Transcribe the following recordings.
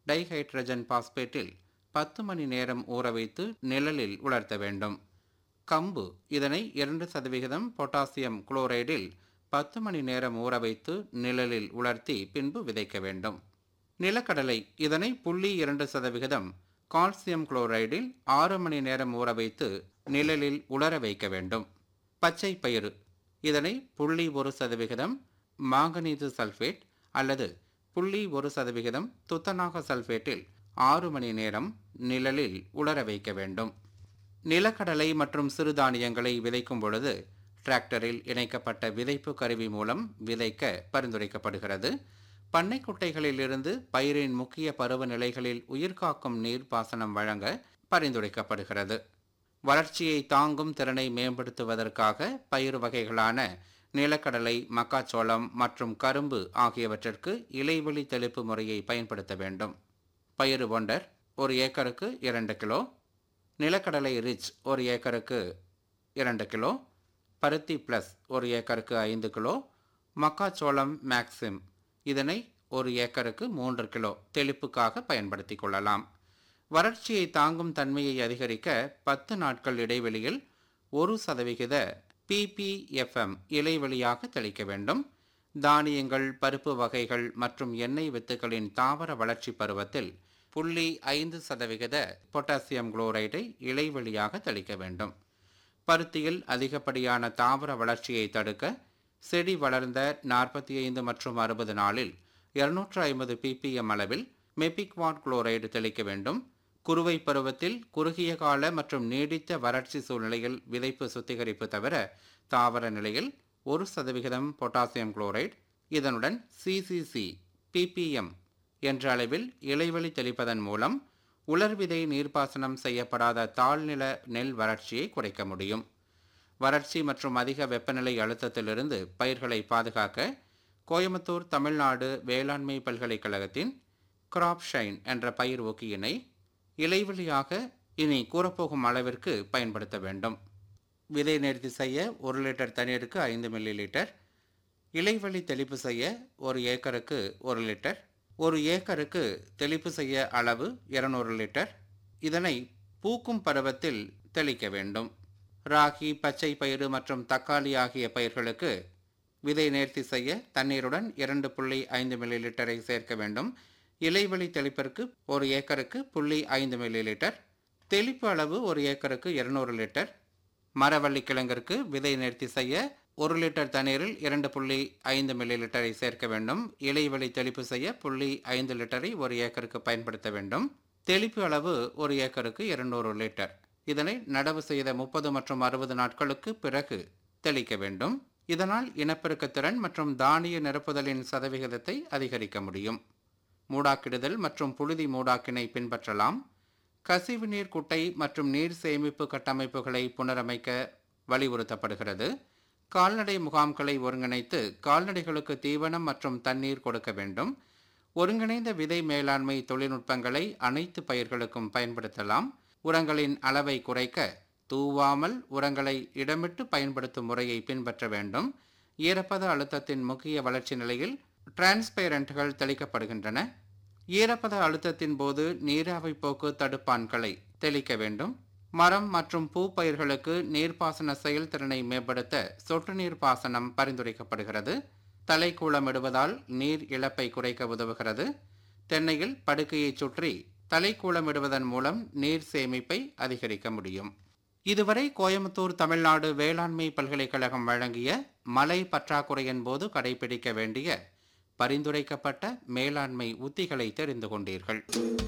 dihydrogen பாஸ்பேட்டில் பத்து மணி நேரம் ஊற வைத்து நிழலில் உலர்த்த வேண்டும் கம்பு இதனை இரண்டு சதவிகிதம் பொட்டாசியம் குளோரைடில் பத்து மணி நேரம் ஊற வைத்து நிழலில் உலர்த்தி பின்பு விதைக்க வேண்டும் நிலக்கடலை இதனை புள்ளி இரண்டு சதவிகிதம் கால்சியம் குளோரைடில் ஆறு மணி நேரம் ஊற வைத்து நிழலில் உலர வைக்க வேண்டும் பச்சை பயிறு இதனை புள்ளி ஒரு சதவிகிதம் மாங்கனீசு சல்ஃபேட் அல்லது புள்ளி ஒரு சதவிகிதம் துத்தநாக சல்ஃபேட்டில் ஆறு மணி நேரம் நிழலில் உலர வைக்க வேண்டும் நிலக்கடலை மற்றும் சிறுதானியங்களை விதைக்கும் பொழுது டிராக்டரில் இணைக்கப்பட்ட விதைப்பு கருவி மூலம் விதைக்க பரிந்துரைக்கப்படுகிறது பண்ணை குட்டைகளிலிருந்து பயிரின் முக்கிய பருவநிலைகளில் உயிர்காக்கும் நீர் பாசனம் வழங்க பரிந்துரைக்கப்படுகிறது வளர்ச்சியை தாங்கும் திறனை மேம்படுத்துவதற்காக பயிர் வகைகளான நிலக்கடலை மக்காச்சோளம் மற்றும் கரும்பு ஆகியவற்றிற்கு இலைவெளி தெளிப்பு முறையை பயன்படுத்த வேண்டும் பயிறு ஒண்டர் ஒரு ஏக்கருக்கு இரண்டு கிலோ நிலக்கடலை ரிச் ஒரு ஏக்கருக்கு இரண்டு கிலோ பருத்தி ப்ளஸ் ஒரு ஏக்கருக்கு ஐந்து கிலோ மக்காச்சோளம் மேக்சிம் இதனை ஒரு ஏக்கருக்கு மூன்று கிலோ தெளிப்புக்காக பயன்படுத்தி கொள்ளலாம் வறட்சியை தாங்கும் தன்மையை அதிகரிக்க பத்து நாட்கள் இடைவெளியில் ஒரு சதவிகித பிபிஎஃப்எம் இலைவெளியாக தெளிக்க வேண்டும் தானியங்கள் பருப்பு வகைகள் மற்றும் எண்ணெய் வித்துகளின் தாவர வளர்ச்சி பருவத்தில் புள்ளி ஐந்து சதவிகித பொட்டாசியம் குளோரைடை இலைவெளியாக தெளிக்க வேண்டும் பருத்தியில் அதிகப்படியான தாவர வளர்ச்சியை தடுக்க செடி வளர்ந்த நாற்பத்தி ஐந்து மற்றும் அறுபது நாளில் இருநூற்று ஐம்பது பிபிஎம் அளவில் மெபிக்வாட் குளோரைடு தெளிக்க வேண்டும் குறுவை பருவத்தில் குறுகிய கால மற்றும் நீடித்த வறட்சி சூழ்நிலையில் விதைப்பு சுத்திகரிப்பு தவிர தாவர நிலையில் ஒரு சதவிகிதம் பொட்டாசியம் குளோரைடு இதனுடன் சிசிசி பிபிஎம் என்ற அளவில் இலைவெளி தெளிப்பதன் மூலம் உலர்விதை நீர்ப்பாசனம் செய்யப்படாத தாழ்நில நெல் வறட்சியை குறைக்க முடியும் வறட்சி மற்றும் அதிக வெப்பநிலை அழுத்தத்திலிருந்து பயிர்களை பாதுகாக்க கோயம்புத்தூர் தமிழ்நாடு வேளாண்மை பல்கலைக்கழகத்தின் கிராப் ஷைன் என்ற பயிர் ஊக்கியினை இலைவெளியாக இனி கூறப்போகும் அளவிற்கு பயன்படுத்த வேண்டும் விதை நேர்த்தி செய்ய ஒரு லிட்டர் தண்ணீருக்கு ஐந்து மில்லி லிட்டர் இலைவெளி தெளிப்பு செய்ய ஒரு ஏக்கருக்கு ஒரு லிட்டர் ஒரு ஏக்கருக்கு தெளிப்பு செய்ய அளவு இருநூறு லிட்டர் இதனை பூக்கும் பருவத்தில் தெளிக்க வேண்டும் ராகி பச்சை பயிறு மற்றும் தக்காளி ஆகிய பயிர்களுக்கு விதை நேர்த்தி செய்ய தண்ணீருடன் இரண்டு புள்ளி ஐந்து மில்லி லிட்டரை சேர்க்க வேண்டும் இலைவெளி தெளிப்பிற்கு ஒரு ஏக்கருக்கு புள்ளி ஐந்து மில்லி லிட்டர் தெளிப்பு அளவு ஒரு ஏக்கருக்கு இருநூறு லிட்டர் மரவள்ளி கிழங்கிற்கு விதை நேர்த்தி செய்ய ஒரு லிட்டர் தண்ணீரில் இரண்டு புள்ளி ஐந்து மில்லி லிட்டரை சேர்க்க வேண்டும் இலைவெளி தெளிப்பு செய்ய புள்ளி ஐந்து லிட்டரை ஒரு ஏக்கருக்கு பயன்படுத்த வேண்டும் தெளிப்பு அளவு ஒரு ஏக்கருக்கு இருநூறு லிட்டர் இதனை நடவு செய்த முப்பது மற்றும் அறுபது நாட்களுக்கு பிறகு தெளிக்க வேண்டும் இதனால் இனப்பெருக்கத்திறன் மற்றும் தானிய நிரப்புதலின் சதவிகிதத்தை அதிகரிக்க முடியும் மூடாக்கிடுதல் மற்றும் புழுதி மூடாக்கினை பின்பற்றலாம் கசிவு நீர் குட்டை மற்றும் நீர் சேமிப்பு கட்டமைப்புகளை புனரமைக்க வலியுறுத்தப்படுகிறது கால்நடை முகாம்களை ஒருங்கிணைத்து கால்நடைகளுக்கு தீவனம் மற்றும் தண்ணீர் கொடுக்க வேண்டும் ஒருங்கிணைந்த விதை மேலாண்மை தொழில்நுட்பங்களை அனைத்து பயிர்களுக்கும் பயன்படுத்தலாம் உரங்களின் அளவை குறைக்க தூவாமல் உரங்களை இடமிட்டு பயன்படுத்தும் முறையை பின்பற்ற வேண்டும் ஈரப்பத அழுத்தத்தின் முக்கிய வளர்ச்சி நிலையில் டிரான்ஸ்பேரண்ட்கள் தெளிக்கப்படுகின்றன ஈரப்பத அழுத்தத்தின் போது நீராவி போக்கு தடுப்பான்களை தெளிக்க வேண்டும் மரம் மற்றும் பூ பயிர்களுக்கு நீர்ப்பாசன செயல்திறனை மேம்படுத்த சொட்டு நீர் பாசனம் பரிந்துரைக்கப்படுகிறது தலைக்கூளமிடுவதால் நீர் இழப்பை குறைக்க உதவுகிறது தென்னையில் படுக்கையை சுற்றி தலைக்கூளமிடுவதன் மூலம் நீர் சேமிப்பை அதிகரிக்க முடியும் இதுவரை கோயம்புத்தூர் தமிழ்நாடு வேளாண்மை பல்கலைக்கழகம் வழங்கிய மழை பற்றாக்குறையின் போது கடைபிடிக்க வேண்டிய பரிந்துரைக்கப்பட்ட மேலாண்மை உத்திகளை தெரிந்து கொண்டீர்கள்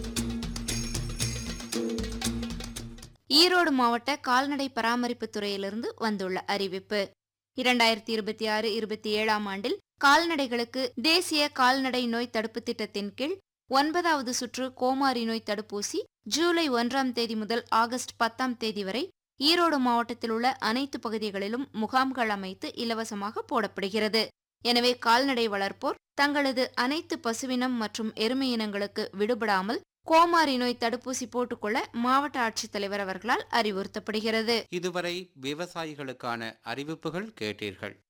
ஈரோடு மாவட்ட கால்நடை பராமரிப்பு துறையிலிருந்து வந்துள்ள அறிவிப்பு இரண்டாயிரத்தி இருபத்தி ஆறு இருபத்தி ஏழாம் ஆண்டில் கால்நடைகளுக்கு தேசிய கால்நடை நோய் தடுப்பு திட்டத்தின் கீழ் ஒன்பதாவது சுற்று கோமாரி நோய் தடுப்பூசி ஜூலை ஒன்றாம் தேதி முதல் ஆகஸ்ட் பத்தாம் தேதி வரை ஈரோடு மாவட்டத்தில் உள்ள அனைத்து பகுதிகளிலும் முகாம்கள் அமைத்து இலவசமாக போடப்படுகிறது எனவே கால்நடை வளர்ப்போர் தங்களது அனைத்து பசுவினம் மற்றும் எருமை இனங்களுக்கு விடுபடாமல் கோமாரி நோய் தடுப்பூசி போட்டுக்கொள்ள மாவட்ட ஆட்சித்தலைவர் அவர்களால் அறிவுறுத்தப்படுகிறது இதுவரை விவசாயிகளுக்கான அறிவிப்புகள் கேட்டீர்கள்